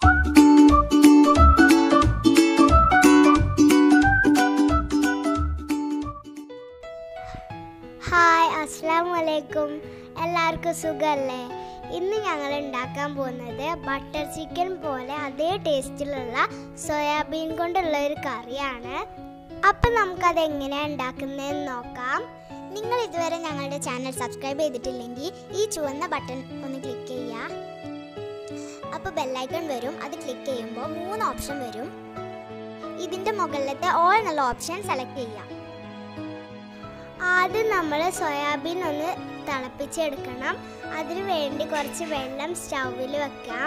hi അസ്സാം വലൈക്കും എല്ലാവർക്കും സുഖമല്ലേ ഇന്ന് ഞങ്ങൾ ഉണ്ടാക്കാൻ പോകുന്നത് ബട്ടർ ചിക്കൻ പോലെ അതേ ടേസ്റ്റിലുള്ള സോയാബീൻ കൊണ്ടുള്ള ഒരു കറിയാണ് അപ്പം നമുക്കത് എങ്ങനെയാണ് ഉണ്ടാക്കുന്നതെന്ന് നോക്കാം നിങ്ങൾ ഇതുവരെ ഞങ്ങളുടെ ചാനൽ സബ്സ്ക്രൈബ് ചെയ്തിട്ടില്ലെങ്കിൽ ഈ ചുവന്ന ബട്ടൺ ഒന്ന് ക്ലിക്ക് ചെയ്യുക അപ്പോൾ ബെല്ലൈക്കൺ വരും അത് ക്ലിക്ക് ചെയ്യുമ്പോൾ മൂന്ന് ഓപ്ഷൻ വരും ഇതിൻ്റെ മുകളിലത്തെ ഓൾ എന്നുള്ള ഓപ്ഷൻ സെലക്ട് ചെയ്യാം ആദ്യം നമ്മൾ സോയാബീൻ ഒന്ന് തിളപ്പിച്ചെടുക്കണം അതിനു വേണ്ടി കുറച്ച് വെള്ളം സ്റ്റൗവിൽ വെക്കാം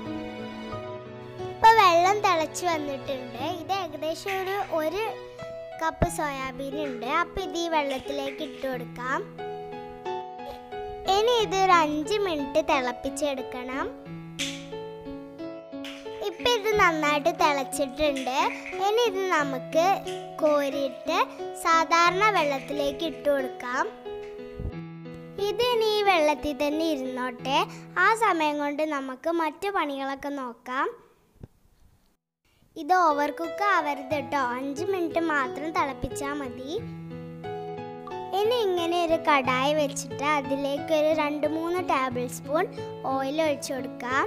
ഇപ്പൊ വെള്ളം തിളച്ച് വന്നിട്ടുണ്ട് ഇത് ഏകദേശം ഒരു ഒരു കപ്പ് സോയാബീൻ ഉണ്ട് അപ്പൊ ഇത് ഈ വെള്ളത്തിലേക്ക് ഇട്ട് കൊടുക്കാം ഇനി ഇത് ഒരു അഞ്ച് മിനിറ്റ് തിളപ്പിച്ചെടുക്കണം ഇപ്പൊ ഇത് നന്നായിട്ട് തിളച്ചിട്ടുണ്ട് ഇനി ഇത് നമുക്ക് കോരിയിട്ട് സാധാരണ വെള്ളത്തിലേക്ക് ഇട്ട് കൊടുക്കാം ഇത് ഇനി ഈ വെള്ളത്തിൽ തന്നെ ഇരുന്നോട്ടെ ആ സമയം കൊണ്ട് നമുക്ക് മറ്റു പണികളൊക്കെ നോക്കാം ഇത് ഓവർ കുക്ക് ആവരുത് കേട്ടോ അഞ്ച് മിനിറ്റ് മാത്രം തിളപ്പിച്ചാൽ മതി ഇനി ഇങ്ങനെ ഒരു കടായി വെച്ചിട്ട് അതിലേക്ക് ഒരു രണ്ട് മൂന്ന് ടേബിൾ സ്പൂൺ ഓയിൽ ഒഴിച്ചു കൊടുക്കാം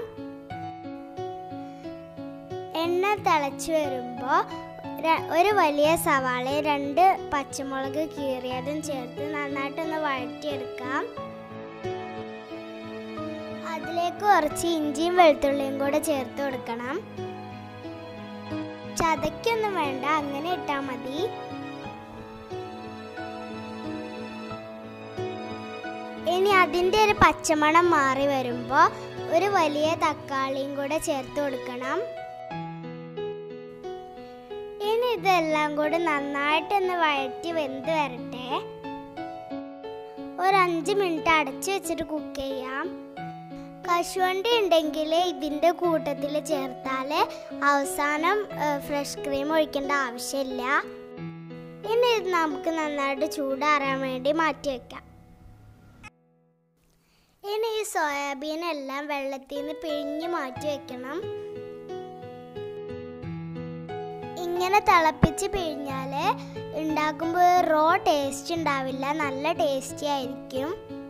എണ്ണ തിളച്ച് വരുമ്പോൾ ഒരു വലിയ സവാള രണ്ട് പച്ചമുളക് കീറിയതും ചേർത്ത് നന്നായിട്ടൊന്ന് വഴറ്റിയെടുക്കാം അതിലേക്ക് കുറച്ച് ഇഞ്ചിയും വെളുത്തുള്ളിയും കൂടെ ചേർത്ത് കൊടുക്കണം ചതയ്ക്കൊന്നും വേണ്ട അങ്ങനെ ഇട്ടാൽ മതി ഇനി അതിൻ്റെ ഒരു പച്ചമണം മാറി വരുമ്പോൾ ഒരു വലിയ തക്കാളിയും കൂടെ ചേർത്ത് കൊടുക്കണം ഇനി ഇതെല്ലാം കൂടി നന്നായിട്ടൊന്ന് വഴറ്റി വെന്ത് വരട്ടെ ഒരു അഞ്ച് മിനിറ്റ് അടച്ചു വെച്ചിട്ട് കുക്ക് ചെയ്യാം കശുവണ്ടി ഉണ്ടെങ്കിൽ ഇതിൻ്റെ കൂട്ടത്തിൽ ചേർത്താൽ അവസാനം ഫ്രഷ് ക്രീം ഒഴിക്കേണ്ട ആവശ്യമില്ല ഇനി ഇത് നമുക്ക് നന്നായിട്ട് ചൂടാറാൻ വേണ്ടി മാറ്റി വെക്കാം ഇനി ഈ സോയാബീൻ എല്ലാം വെള്ളത്തിൽ നിന്ന് പിഴിഞ്ഞ് മാറ്റി വെക്കണം ഇങ്ങനെ തിളപ്പിച്ച് പിഴിഞ്ഞാൽ ഉണ്ടാക്കുമ്പോൾ റോ ടേസ്റ്റ് ഉണ്ടാവില്ല നല്ല ടേസ്റ്റി ആയിരിക്കും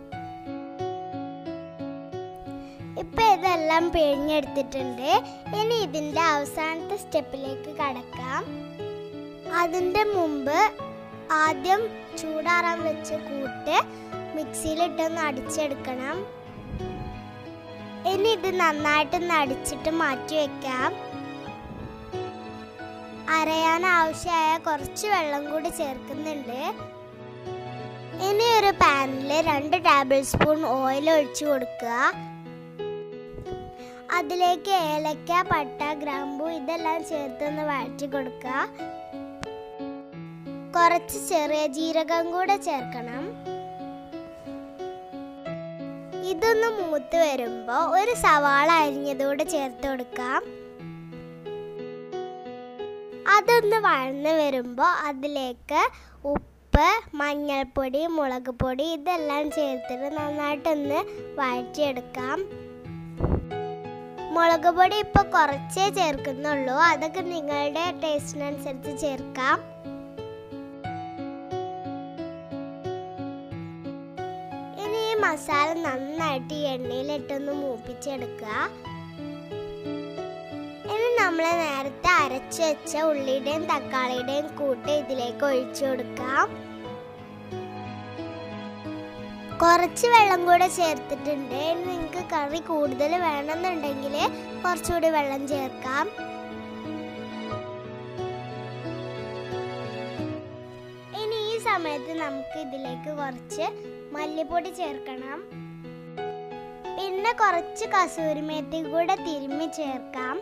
ഇപ്പൊ ഇതെല്ലാം പിഴിഞ്ഞെടുത്തിട്ടുണ്ട് ഇനി ഇതിൻ്റെ അവസാനത്തെ സ്റ്റെപ്പിലേക്ക് കടക്കാം അതിൻ്റെ മുമ്പ് ആദ്യം ചൂടാറാൻ വെച്ച കൂട്ട് മിക്സിയിലിട്ടൊന്ന് അടിച്ചെടുക്കണം ഇനി ഇത് നന്നായിട്ടൊന്ന് അടിച്ചിട്ട് മാറ്റി വെക്കാം അരയാൻ ആവശ്യമായ കുറച്ച് വെള്ളം കൂടി ചേർക്കുന്നുണ്ട് ഇനി ഒരു പാനിൽ രണ്ട് ടേബിൾ സ്പൂൺ ഓയിൽ ഒഴിച്ചു കൊടുക്കുക അതിലേക്ക് ഏലക്ക പട്ട ഗ്രാമ്പു ഇതെല്ലാം ചേർത്തൊന്ന് വഴറ്റി കൊടുക്കുക കുറച്ച് ചെറിയ ജീരകം കൂടെ ചേർക്കണം ഇതൊന്ന് മൂത്ത് വരുമ്പോൾ ഒരു സവാള അരിഞ്ഞതോടെ ചേർത്ത് കൊടുക്കാം അതൊന്ന് വഴന്ന് വരുമ്പോൾ അതിലേക്ക് ഉപ്പ് മഞ്ഞൾപ്പൊടി മുളക് പൊടി ഇതെല്ലാം ചേർത്തിട്ട് നന്നായിട്ടൊന്ന് വഴറ്റിയെടുക്കാം മുളക് പൊടി ഇപ്പോൾ കുറച്ചേ ചേർക്കുന്നുള്ളൂ അതൊക്കെ നിങ്ങളുടെ ടേസ്റ്റിനനുസരിച്ച് ചേർക്കാം ഇനി ഈ മസാല നന്നായിട്ട് ഈ എണ്ണയിലിട്ടൊന്ന് മൂപ്പിച്ചെടുക്കുക ഇനി നമ്മൾ നേരത്തെ അരച്ചു വെച്ച ഉള്ളിയുടെയും തക്കാളിയുടെയും കൂട്ട് ഇതിലേക്ക് ഒഴിച്ചു കൊടുക്കാം കുറച്ച് വെള്ളം കൂടെ ചേർത്തിട്ടുണ്ട് ഇനി നിങ്ങൾക്ക് കറി കൂടുതൽ വേണമെന്നുണ്ടെങ്കിൽ കുറച്ചുകൂടി വെള്ളം ചേർക്കാം ഇനി ഈ സമയത്ത് നമുക്ക് ഇതിലേക്ക് കുറച്ച് മല്ലിപ്പൊടി ചേർക്കണം പിന്നെ കുറച്ച് കസൂരിമേത്തി കൂടെ തിരുമ്മി ചേർക്കാം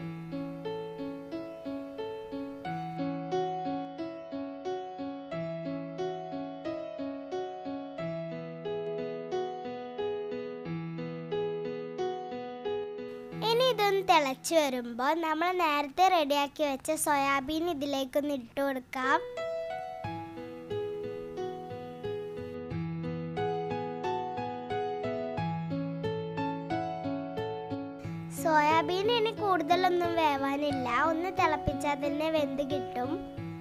ഇനി ഇതൊന്ന് തിളച്ച് വരുമ്പോൾ നമ്മൾ നേരത്തെ റെഡിയാക്കി വെച്ച സോയാബീൻ ഇതിലേക്കൊന്ന് ഇട്ട് കൊടുക്കാം സോയാബീൻ സോയാബീൻ ഇനി കൂടുതലൊന്നും വേവാനില്ല ഒന്ന് തിളപ്പിച്ചാൽ തന്നെ വെന്ത് കിട്ടും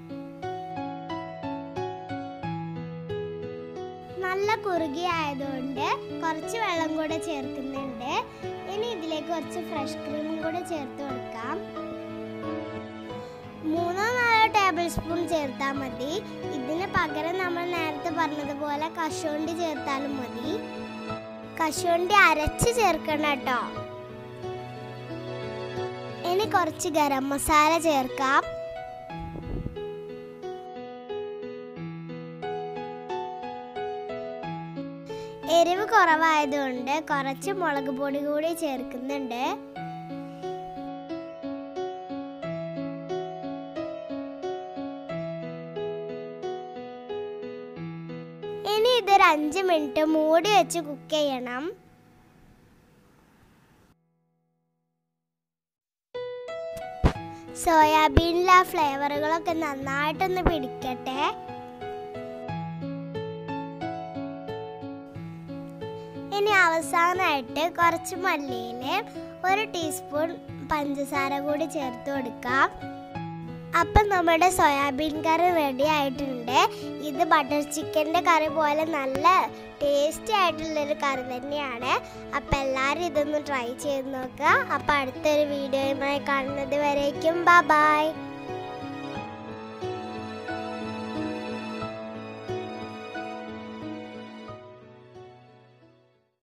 നല്ല കുറുകി ആയതുകൊണ്ട് കുറച്ച് വെള്ളം കൂടെ ചേർക്കുന്നുണ്ട് ഇനി ഇതിലേക്ക് കുറച്ച് ഫ്രഷ് ക്രീമും കൂടെ ചേർത്ത് കൊടുക്കാം മൂന്നോ നാലോ ടേബിൾ സ്പൂൺ ചേർത്താൽ മതി ഇതിന് പകരം നമ്മൾ നേരത്തെ പറഞ്ഞതുപോലെ കശുവണ്ടി ചേർത്താലും മതി കശുവണ്ടി അരച്ച് ചേർക്കണം കേട്ടോ ഇനി കുറച്ച് ഗരം മസാല ചേർക്കാം എരിവ് കുറവായതുകൊണ്ട് കുറച്ച് മുളക് പൊടി കൂടി ചേർക്കുന്നുണ്ട് ഇനി ഇതൊരു അഞ്ച് മിനിറ്റ് മൂടി വെച്ച് കുക്ക് ചെയ്യണം സോയാബീനിലെ ആ ഫ്ലേവറുകളൊക്കെ നന്നായിട്ടൊന്ന് പിടിക്കട്ടെ ഇനി അവസാനമായിട്ട് കുറച്ച് മല്ലിയിൽ ഒരു ടീസ്പൂൺ പഞ്ചസാര കൂടി ചേർത്ത് കൊടുക്കാം അപ്പം നമ്മുടെ സോയാബീൻ കറി റെഡി ആയിട്ടുണ്ട് ഇത് ബട്ടർ ചിക്കൻ്റെ കറി പോലെ നല്ല ടേസ്റ്റി ആയിട്ടുള്ളൊരു കറി തന്നെയാണ് അപ്പം എല്ലാവരും ഇതൊന്ന് ട്രൈ ചെയ്ത് നോക്കുക അപ്പം അടുത്തൊരു വീഡിയോയുമായി കാണുന്നത് വരേക്കും ബൈ